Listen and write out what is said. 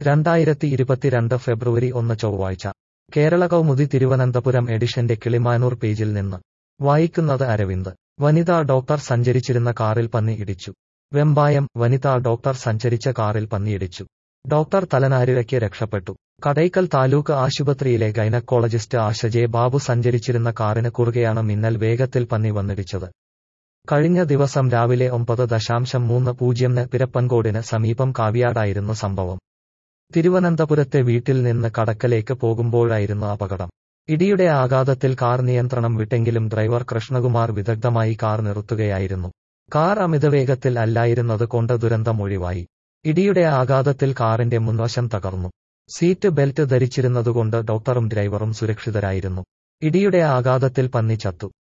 രണ്ടായിരത്തി ഇരുപത്തിരണ്ട് ഫെബ്രുവരി ഒന്ന് ചൊവ്വാഴ്ച കേരള കൗമുദി തിരുവനന്തപുരം എഡിഷന്റെ കിളിമാനൂർ പേജിൽ നിന്ന് വായിക്കുന്നത് അരവിന്ദ് വനിതാ ഡോക്ടർ സഞ്ചരിച്ചിരുന്ന കാറിൽ പന്നി ഇടിച്ചു വെമ്പായം വനിതാ ഡോക്ടർ സഞ്ചരിച്ച കാറിൽ പന്നിയിടിച്ചു ഡോക്ടർ തലനാരിഴയ്ക്ക് രക്ഷപ്പെട്ടു കടയ്ക്കൽ താലൂക്ക് ആശുപത്രിയിലെ ഗൈനക്കോളജിസ്റ്റ് ആശ ജെ ബാബു സഞ്ചരിച്ചിരുന്ന കാറിന് കുറുകെയാണ് മിന്നൽ വേഗത്തിൽ പന്നി വന്നിടിച്ചത് കഴിഞ്ഞ ദിവസം രാവിലെ ഒമ്പത് ദശാംശം മൂന്ന് പൂജ്യംന് പിരപ്പൻകോടിന് സമീപം കാവിയാടായിരുന്നു സംഭവം തിരുവനന്തപുരത്തെ വീട്ടിൽ നിന്ന് കടക്കലേക്ക് പോകുമ്പോഴായിരുന്നു അപകടം ഇടിയുടെ ആഘാതത്തിൽ കാർ നിയന്ത്രണം വിട്ടെങ്കിലും ഡ്രൈവർ കൃഷ്ണകുമാർ വിദഗ്ധമായി കാർ നിർത്തുകയായിരുന്നു കാർ അമിതവേഗത്തിൽ അല്ലായിരുന്നത് കൊണ്ട് ദുരന്തം ഒഴിവായി ഇടിയുടെ ആഘാതത്തിൽ കാറിന്റെ മുൻവശം തകർന്നു സീറ്റ് ബെൽറ്റ് ധരിച്ചിരുന്നതുകൊണ്ട് ഡോക്ടറും ഡ്രൈവറും സുരക്ഷിതരായിരുന്നു ഇടിയുടെ ആഘാതത്തിൽ പന്നി ചത്തു